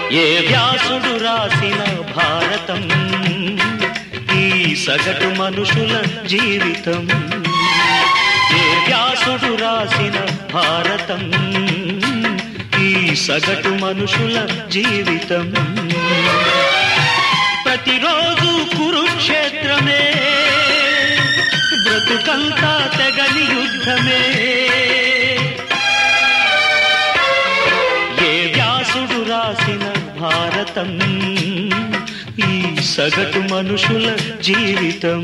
ఏ వ్యాసుడు రాసిన భారతం ఈ సగటు మనుషుల జీవితం ఏ వ్యాసుడు రాసిన భారతం ఈ సగటు మనుషుల జీవితం ప్రతిరోజు కురుక్షేత్రమే బ్రతుకంతా తెగని యుద్ధమే ఏ వ్యాసుడు రాసిన భారతం ఈ సగటు మనుషుల జీవితం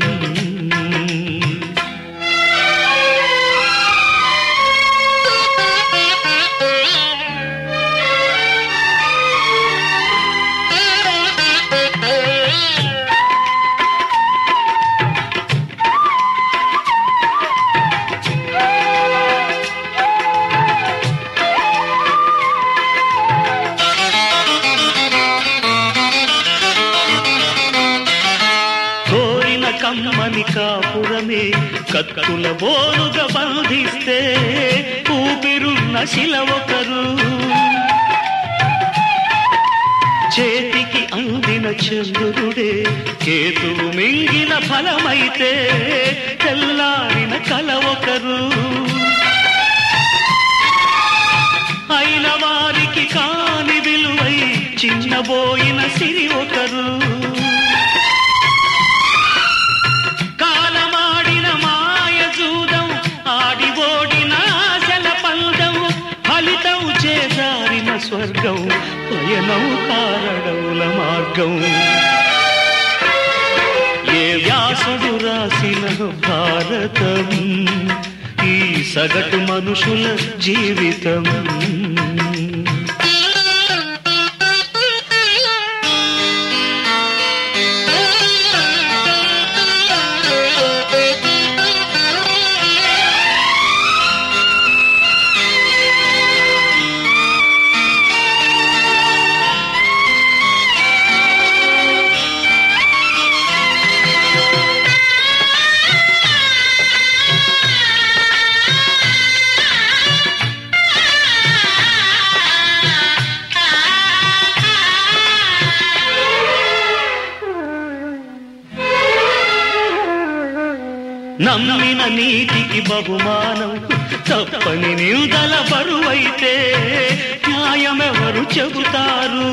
కోరిన కమ్మని కాపురమే కత్తుల బోలుగా బంధిస్తే ఊపిరున్న శిల ఒకరు చేతికి అందిన చంద్రుడే కేతువు మింగిన ఫలమైతే తెల్లారిన కల ఒకరు అయిన వారికి కాని విలువై చిన్నబోయిన సిరి ఒకరు కాలమాడిన మాయ జూదం ఆడి ఓడిన ఆశల పందం ఫలితం చేజారిన స్వర్గం పయనం కారడవుల మార్గం ఏ వ్యాసుడు రాసిన భారతం ఈ సగటు మనుషుల జీవితం నమ్మిన నీతికి బహుమానం తప్పని నిందల బరువైతే న్యాయమెవరు చెబుతారు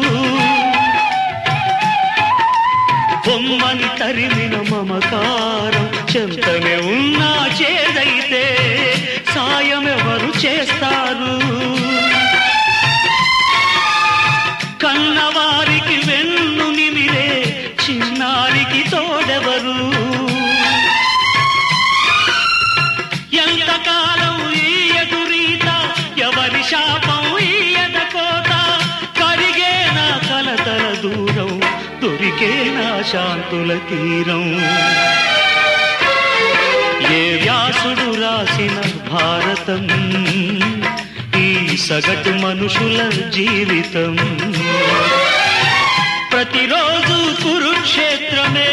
బొమ్మని తరిమిన మమకారం చెంతనే ఉన్నా చేదైతే సాయమెవరు చేస్తారు కన్నవారికి వెన్ను నిమిరే చిన్నారికి తోడెవరు ఎంతకాలం ఈ ఎదురీత ఎవరి శాపం ఈ ఎదకోత కరిగే నా కలతల దూరం దొరికే నా శాంతుల తీరం ఏ వ్యాసుడు రాసిన భారతం ఈ సగటు మనుషుల జీవితం ప్రతిరోజు కురుక్షేత్రమే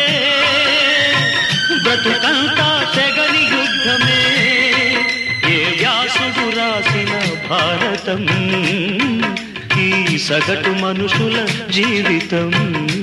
బ్రతుకంతా తెగని యుద్ధమే ఏ వ్యాసుడు రాసిన భారతం ఈ సగటు మనుషుల జీవితం